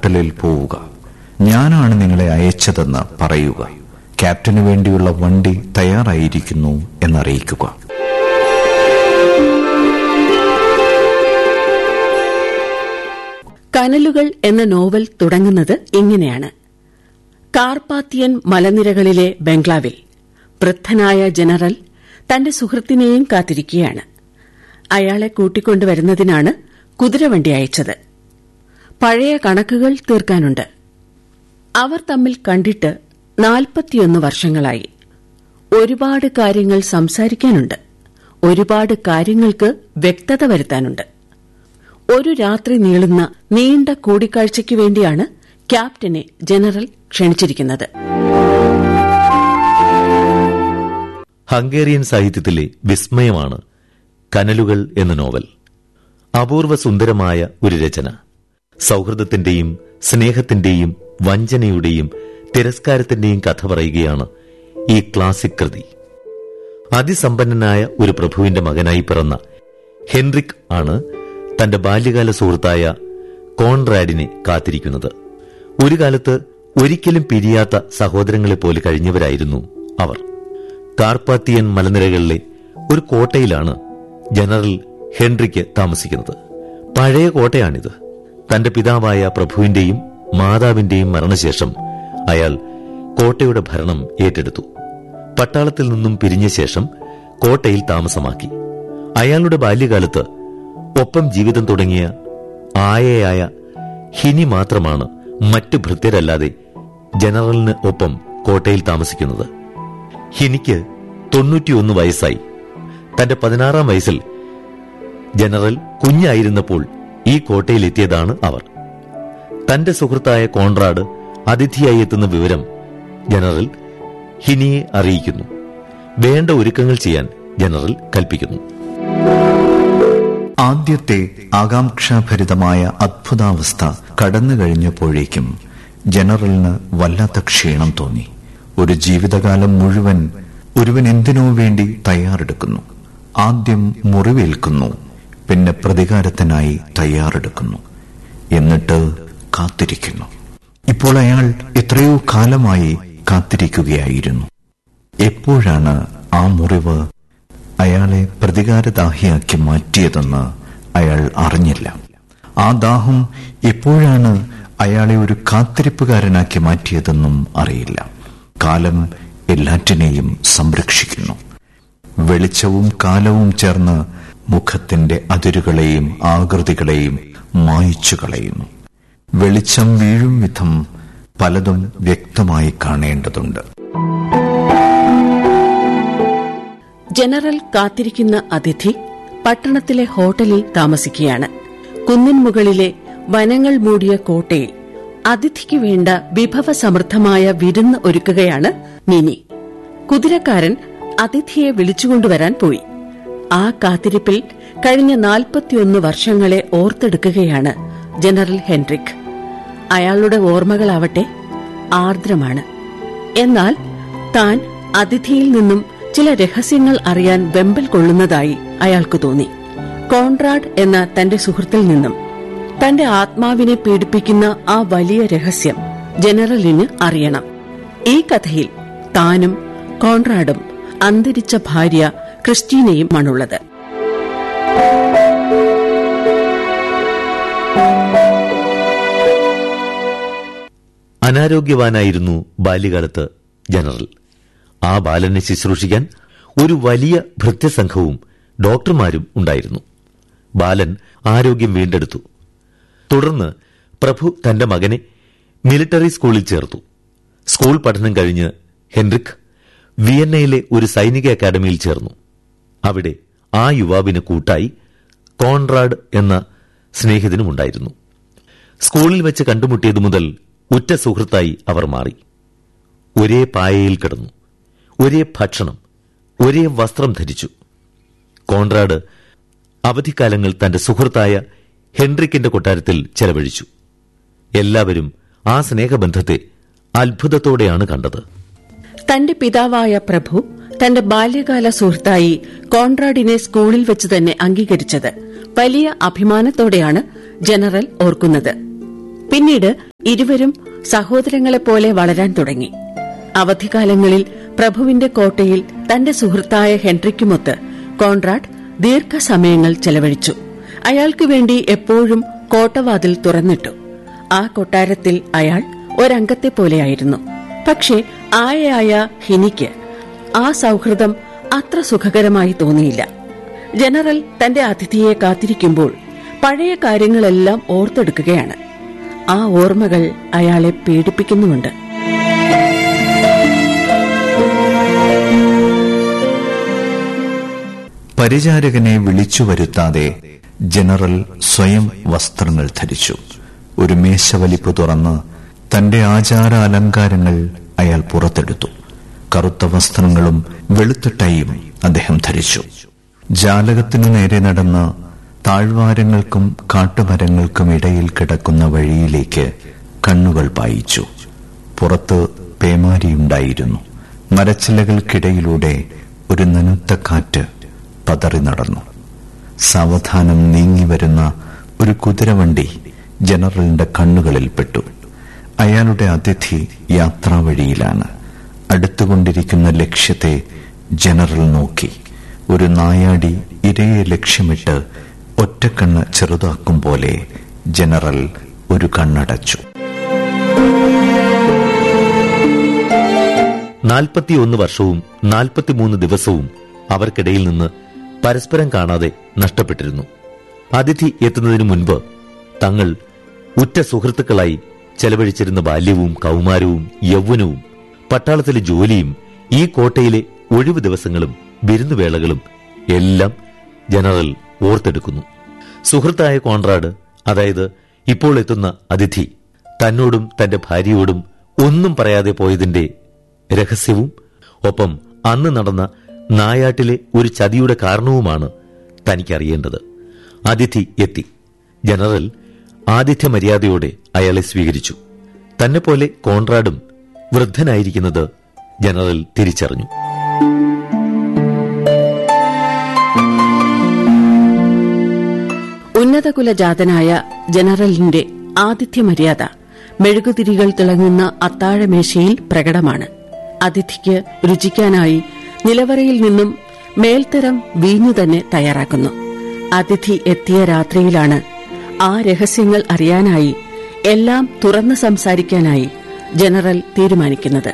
ഹോട്ടലിൽ പോവുക ഞാനാണ് നിങ്ങളെ അയച്ചതെന്ന് പറയുക ക്യാപ്റ്റന് വേണ്ടിയുള്ള വണ്ടി തയ്യാറായിരിക്കുന്നു എന്നറിയിക്കുക കനലുകൾ എന്ന നോവൽ തുടങ്ങുന്നത് ഇങ്ങനെയാണ് കാർപാത്തിയൻ മലനിരകളിലെ ബംഗ്ലാവിൽ വൃദ്ധനായ ജനറൽ തന്റെ സുഹൃത്തിനെയും കാത്തിരിക്കുകയാണ് അയാളെ കൂട്ടിക്കൊണ്ടുവരുന്നതിനാണ് കുതിരവണ്ടി അയച്ചത് പഴയ കണക്കുകൾ തീർക്കാനുണ്ട് അവർ തമ്മിൽ കണ്ടിട്ട് നാൽപ്പത്തിയൊന്ന് വർഷങ്ങളായി ഒരുപാട് കാര്യങ്ങൾ സംസാരിക്കാനുണ്ട് ഒരുപാട് കാര്യങ്ങൾക്ക് വ്യക്തത വരുത്താനുണ്ട് ഒരു രാത്രി നീളുന്ന നീണ്ട കൂടിക്കാഴ്ചയ്ക്ക് വേണ്ടിയാണ് ക്യാപ്റ്റനെ ജനറൽ ക്ഷണിച്ചിരിക്കുന്നത് ഹംഗേറിയൻ സാഹിത്യത്തിലെ വിസ്മയമാണ് കനലുകൾ എന്ന നോവൽ അപൂർവ സുന്ദരമായ ഒരു രചന സൗഹൃദത്തിന്റെയും സ്നേഹത്തിന്റെയും വഞ്ചനയുടെയും തിരസ്കാരത്തിന്റെയും കഥ പറയുകയാണ് ഈ ക്ലാസിക് കൃതി അതിസമ്പന്നനായ ഒരു പ്രഭുവിന്റെ മകനായി പിറന്ന ഹെൻറിക് ആണ് തന്റെ ബാല്യകാല സുഹൃത്തായ കോൺറാഡിനെ കാത്തിരിക്കുന്നത് ഒരു കാലത്ത് ഒരിക്കലും പിരിയാത്ത സഹോദരങ്ങളെപ്പോലെ കഴിഞ്ഞവരായിരുന്നു അവർ കാർപ്പാത്തിയൻ മലനിരകളിലെ ഒരു കോട്ടയിലാണ് ജനറൽ ഹെൻറിക്ക് താമസിക്കുന്നത് പഴയ കോട്ടയാണിത് തന്റെ പിതാവായ പ്രഭുവിന്റെയും മാതാവിന്റെയും മരണശേഷം അയാൾ കോട്ടയുടെ ഭരണം ഏറ്റെടുത്തു പട്ടാളത്തിൽ നിന്നും പിരിഞ്ഞ ശേഷം കോട്ടയിൽ താമസമാക്കി അയാളുടെ ബാല്യകാലത്ത് ഒപ്പം ജീവിതം തുടങ്ങിയ ആയയായ ഹിനി മാത്രമാണ് മറ്റു ഭൃത്യരല്ലാതെ ജനറലിന് ഒപ്പം കോട്ടയിൽ താമസിക്കുന്നത് ഹിനിക്ക് തൊണ്ണൂറ്റിയൊന്ന് വയസ്സായി തന്റെ പതിനാറാം വയസ്സിൽ ജനറൽ കുഞ്ഞായിരുന്നപ്പോൾ ഈ കോട്ടയിലെത്തിയതാണ് അവർ തന്റെ സുഹൃത്തായ കോൺറാഡ് അതിഥിയായി എത്തുന്ന വിവരം ജനറൽ ഹിനിയെ അറിയിക്കുന്നു വേണ്ട ഒരുക്കങ്ങൾ ചെയ്യാൻ ജനറൽ കൽപ്പിക്കുന്നു ആദ്യത്തെ ആകാംക്ഷാഭരിതമായ അത്ഭുതാവസ്ഥ കടന്നു കഴിഞ്ഞപ്പോഴേക്കും ജനറലിന് വല്ലാത്ത ക്ഷീണം തോന്നി ഒരു ജീവിതകാലം മുഴുവൻ ഒരുവൻ എന്തിനോ വേണ്ടി തയ്യാറെടുക്കുന്നു ആദ്യം മുറിവേൽക്കുന്നു പിന്നെ പ്രതികാരത്തിനായി തയ്യാറെടുക്കുന്നു എന്നിട്ട് കാത്തിരിക്കുന്നു ഇപ്പോൾ അയാൾ എത്രയോ കാലമായി കാത്തിരിക്കുകയായിരുന്നു എപ്പോഴാണ് ആ മുറിവ് അയാളെ പ്രതികാരദാഹിയാക്കി മാറ്റിയതെന്ന് അയാൾ അറിഞ്ഞില്ല ആ ദാഹം എപ്പോഴാണ് അയാളെ ഒരു കാത്തിരിപ്പുകാരനാക്കി മാറ്റിയതെന്നും അറിയില്ല കാലം എല്ലാറ്റിനെയും സംരക്ഷിക്കുന്നു വെളിച്ചവും കാലവും ചേർന്ന് മുഖത്തിന്റെ അതിരുകളെയും ആകൃതികളെയും മായ്ച്ചു കളയുന്നു വെളിച്ചം വീഴും വിധം പലതും വ്യക്തമായി കാണേണ്ടതുണ്ട് ജനറൽ കാത്തിരിക്കുന്ന അതിഥി പട്ടണത്തിലെ ഹോട്ടലിൽ താമസിക്കുകയാണ് കുന്നിൻ മുകളിലെ വനങ്ങൾ മൂടിയ കോട്ടയിൽ അതിഥിക്ക് വേണ്ട വിഭവസമൃദ്ധമായ വിരുന്ന് ഒരുക്കുകയാണ് നിനി കുതിരക്കാരൻ അതിഥിയെ വിളിച്ചുകൊണ്ടുവരാൻ പോയി ആ കാത്തിരിപ്പിൽ കഴിഞ്ഞ നാൽപ്പത്തിയൊന്ന് വർഷങ്ങളെ ഓർത്തെടുക്കുകയാണ് ജനറൽ ഹെൻറിക് അയാളുടെ ഓർമ്മകളാവട്ടെ ആർദ്രമാണ് എന്നാൽ താൻ അതിഥിയിൽ നിന്നും ചില രഹസ്യങ്ങൾ അറിയാൻ വെമ്പൽ കൊള്ളുന്നതായി അയാൾക്ക് തോന്നി കോൺറാഡ് എന്ന തന്റെ സുഹൃത്തിൽ നിന്നും തന്റെ ആത്മാവിനെ പീഡിപ്പിക്കുന്ന ആ വലിയ രഹസ്യം ജനറലിന് അറിയണം ഈ കഥയിൽ താനും കോൺറാഡും അന്തരിച്ച ഭാര്യ ക്രിസ്റ്റീനയുമാണുള്ളത് അനാരോഗ്യവാനായിരുന്നു ബാല്യകാലത്ത് ജനറൽ ആ ബാലനെ ശുശ്രൂഷിക്കാൻ ഒരു വലിയ ഭൃത്യസംഘവും ഡോക്ടർമാരും ഉണ്ടായിരുന്നു ബാലൻ ആരോഗ്യം വീണ്ടെടുത്തു തുടർന്ന് പ്രഭു തന്റെ മകനെ മിലിറ്ററി സ്കൂളിൽ ചേർത്തു സ്കൂൾ പഠനം കഴിഞ്ഞ് ഹെൻറിക് വിയന്നയിലെ ഒരു സൈനിക അക്കാദമിയിൽ ചേർന്നു അവിടെ ആ യുവാവിന് കൂട്ടായി കോൺറാഡ് എന്ന സ്നേഹിതനുമുണ്ടായിരുന്നു സ്കൂളിൽ വെച്ച് കണ്ടുമുട്ടിയതു മുതൽ ഉറ്റ സുഹൃത്തായി അവർ മാറി ഒരേ പായയിൽ കിടന്നു ഒരേ ഭക്ഷണം ഒരേ വസ്ത്രം ധരിച്ചു കോൺറാഡ് അവധിക്കാലങ്ങൾ തന്റെ സുഹൃത്തായ ഹെൻറിക്കിന്റെ കൊട്ടാരത്തിൽ ചെലവഴിച്ചു എല്ലാവരും ആ സ്നേഹബന്ധത്തെ അത്ഭുതത്തോടെയാണ് കണ്ടത് തന്റെ പിതാവായ പ്രഭു തന്റെ ബാല്യകാല സുഹൃത്തായി കോൺറാഡിനെ സ്കൂളിൽ വെച്ച് തന്നെ അംഗീകരിച്ചത് വലിയ അഭിമാനത്തോടെയാണ് ജനറൽ ഓർക്കുന്നത് പിന്നീട് ഇരുവരും സഹോദരങ്ങളെപ്പോലെ വളരാൻ തുടങ്ങി അവധിക്കാലങ്ങളിൽ പ്രഭുവിന്റെ കോട്ടയിൽ തന്റെ സുഹൃത്തായ ഹെൻറിക്കുമൊത്ത് കോൺറാഡ് ദീർഘസമയങ്ങൾ ചെലവഴിച്ചു അയാൾക്കു വേണ്ടി എപ്പോഴും കോട്ടവാതിൽ തുറന്നിട്ടു ആ കൊട്ടാരത്തിൽ അയാൾ ഒരംഗത്തെ പോലെയായിരുന്നു പക്ഷേ ആയയായ ഹിനിക്ക് ആ സൌഹൃദം അത്ര സുഖകരമായി തോന്നിയില്ല ജനറൽ തന്റെ അതിഥിയെ കാത്തിരിക്കുമ്പോൾ പഴയ കാര്യങ്ങളെല്ലാം ഓർത്തെടുക്കുകയാണ് ആ ഓർമ്മകൾ അയാളെ പേടിപ്പിക്കുന്നുമുണ്ട് പരിചാരകനെ വിളിച്ചു വരുത്താതെ ജനറൽ സ്വയം വസ്ത്രങ്ങൾ ധരിച്ചു ഒരു മേശവലിപ്പ് തുറന്ന് തന്റെ ആചാര അലങ്കാരങ്ങൾ അയാൾ പുറത്തെടുത്തു കറുത്ത വസ്ത്രങ്ങളും വെളുത്ത ടൈയും അദ്ദേഹം ധരിച്ചു ജാലകത്തിനു നേരെ നടന്ന് താഴ്വാരങ്ങൾക്കും കാട്ടുമരങ്ങൾക്കും ഇടയിൽ കിടക്കുന്ന വഴിയിലേക്ക് കണ്ണുകൾ പായിച്ചു പുറത്ത് പേമാരിയുണ്ടായിരുന്നു മരച്ചിലകൾക്കിടയിലൂടെ ഒരു നനുത്ത കാറ്റ് പതറി നടന്നു സാവധാനം നീങ്ങിവരുന്ന ഒരു കുതിരവണ്ടി ജനറലിന്റെ കണ്ണുകളിൽപ്പെട്ടു അയാളുടെ അതിഥി യാത്രാവഴിയിലാണ് അടുത്തുകൊണ്ടിരിക്കുന്ന ലക്ഷ്യത്തെ ജനറൽ നോക്കി ഒരു നായാടി ഇരയെ ലക്ഷ്യമിട്ട് ഒറ്റക്കണ്ണ് ചെറുതാക്കും പോലെ ജനറൽ ഒരു കണ്ണടച്ചു നാൽപ്പത്തിയൊന്ന് വർഷവും നാൽപ്പത്തിമൂന്ന് ദിവസവും അവർക്കിടയിൽ നിന്ന് പരസ്പരം കാണാതെ നഷ്ടപ്പെട്ടിരുന്നു അതിഥി എത്തുന്നതിനു മുൻപ് തങ്ങൾ ഉറ്റ സുഹൃത്തുക്കളായി ചെലവഴിച്ചിരുന്ന ബാല്യവും കൗമാരവും യൗവനവും പട്ടാളത്തിലെ ജോലിയും ഈ കോട്ടയിലെ ഒഴിവു ദിവസങ്ങളും വിരുന്നുവേളകളും എല്ലാം ജനറൽ ഓർത്തെടുക്കുന്നു സുഹൃത്തായ കോൺറാഡ് അതായത് ഇപ്പോൾ എത്തുന്ന അതിഥി തന്നോടും തന്റെ ഭാര്യയോടും ഒന്നും പറയാതെ പോയതിന്റെ രഹസ്യവും ഒപ്പം അന്ന് നടന്ന നായാട്ടിലെ ഒരു ചതിയുടെ കാരണവുമാണ് തനിക്കറിയേണ്ടത് അതിഥി എത്തി ജനറൽ ആതിഥ്യ മര്യാദയോടെ അയാളെ സ്വീകരിച്ചു തന്നെപ്പോലെ കോൺറാഡും വൃദ്ധനായിരിക്കുന്നത് ജനറൽ തിരിച്ചറിഞ്ഞു ഉന്നതകുലജാതനായ ജനറലിന്റെ ആതിഥ്യമര്യാദ മെഴുകുതിരികൾ തിളങ്ങുന്ന അത്താഴമേശയിൽ പ്രകടമാണ് അതിഥിക്ക് രുചിക്കാനായി നിലവറയിൽ നിന്നും മേൽത്തരം വീഞ്ഞു തന്നെ തയ്യാറാക്കുന്നു അതിഥി എത്തിയ രാത്രിയിലാണ് ആ രഹസ്യങ്ങൾ അറിയാനായി എല്ലാം തുറന്നു സംസാരിക്കാനായി ജനറൽ തീരുമാനിക്കുന്നത്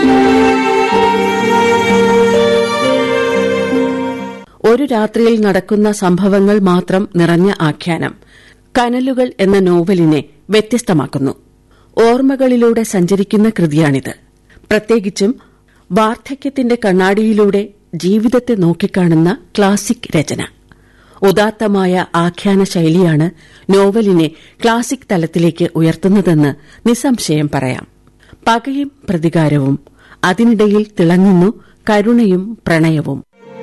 ഒരു രാത്രിയിൽ നടക്കുന്ന സംഭവങ്ങൾ മാത്രം നിറഞ്ഞ ആഖ്യാനം കനലുകൾ എന്ന നോവലിനെ വ്യത്യസ്തമാക്കുന്നു ഓർമ്മകളിലൂടെ സഞ്ചരിക്കുന്ന കൃതിയാണിത് പ്രത്യേകിച്ചും വാർദ്ധക്യത്തിന്റെ കണ്ണാടിയിലൂടെ ജീവിതത്തെ നോക്കിക്കാണുന്ന ക്ലാസിക് രചന ഉദാത്തമായ ആഖ്യാന ശൈലിയാണ് നോവലിനെ ക്ലാസിക് തലത്തിലേക്ക് ഉയർത്തുന്നതെന്ന് നിസ്സംശയം പറയാം പകയും പ്രതികാരവും അതിനിടയിൽ തിളങ്ങുന്നു കരുണയും പ്രണയവും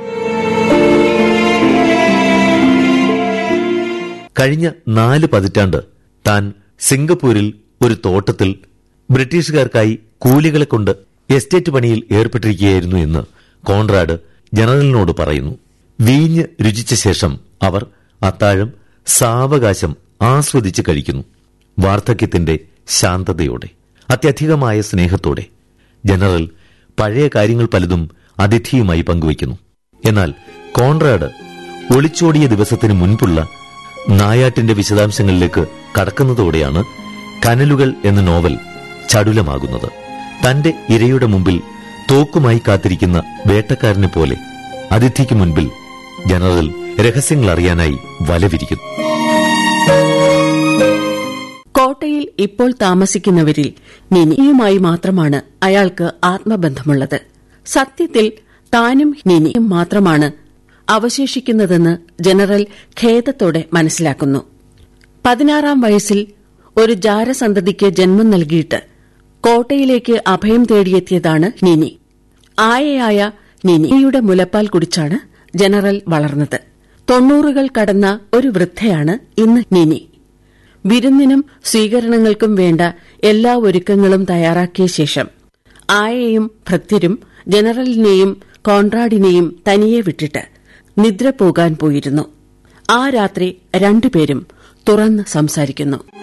കഴിഞ്ഞ നാല് പതിറ്റാണ്ട് താൻ സിംഗപ്പൂരിൽ ഒരു തോട്ടത്തിൽ ബ്രിട്ടീഷുകാർക്കായി കൂലികളെ കൊണ്ട് എസ്റ്റേറ്റ് പണിയിൽ ഏർപ്പെട്ടിരിക്കുകയായിരുന്നു എന്ന് കോൺറാഡ് ജനറലിനോട് പറയുന്നു വീഞ്ഞ് രുചിച്ച ശേഷം അവർ അത്താഴം സാവകാശം ആസ്വദിച്ച് കഴിക്കുന്നു വാർദ്ധക്യത്തിന്റെ ശാന്തതയോടെ അത്യധികമായ സ്നേഹത്തോടെ ജനറൽ പഴയ കാര്യങ്ങൾ പലതും അതിഥിയുമായി പങ്കുവയ്ക്കുന്നു എന്നാൽ കോൺറാഡ് ഒളിച്ചോടിയ ദിവസത്തിന് മുൻപുള്ള നായാട്ടിന്റെ വിശദാംശങ്ങളിലേക്ക് കടക്കുന്നതോടെയാണ് കനലുകൾ എന്ന നോവൽ ചടുലമാകുന്നത് തന്റെ ഇരയുടെ മുമ്പിൽ തോക്കുമായി കാത്തിരിക്കുന്ന വേട്ടക്കാരനെ പോലെ അതിഥിക്ക് മുൻപിൽ ജനറൽ രഹസ്യങ്ങൾ അറിയാനായി വലവിരിക്കുന്നു കോട്ടയിൽ ഇപ്പോൾ താമസിക്കുന്നവരിൽ നിനിയുമായി മാത്രമാണ് അയാൾക്ക് ആത്മബന്ധമുള്ളത് സത്യത്തിൽ താനും നിനിയും മാത്രമാണ് അവശേഷിക്കുന്നതെന്ന് ജനറൽ ഖേദത്തോടെ മനസ്സിലാക്കുന്നു പതിനാറാം വയസ്സിൽ ഒരു ജാരസന്തതിക്ക് ജന്മം നൽകിയിട്ട് കോട്ടയിലേക്ക് അഭയം തേടിയെത്തിയതാണ് നിനി ആയയായ നിനിയുടെ മുലപ്പാൽ കുടിച്ചാണ് ജനറൽ വളർന്നത് തൊണ്ണൂറുകൾ കടന്ന ഒരു വൃദ്ധയാണ് ഇന്ന് നിനി വിരുന്നിനും സ്വീകരണങ്ങൾക്കും വേണ്ട എല്ലാ ഒരുക്കങ്ങളും തയ്യാറാക്കിയ ശേഷം ആയയും ഭൃത്യരും ജനറലിനെയും കോൺറാഡിനെയും തനിയെ വിട്ടിട്ട് നിദ്ര പോകാൻ പോയിരുന്നു ആ രാത്രി രണ്ടുപേരും തുറന്ന് സംസാരിക്കുന്നു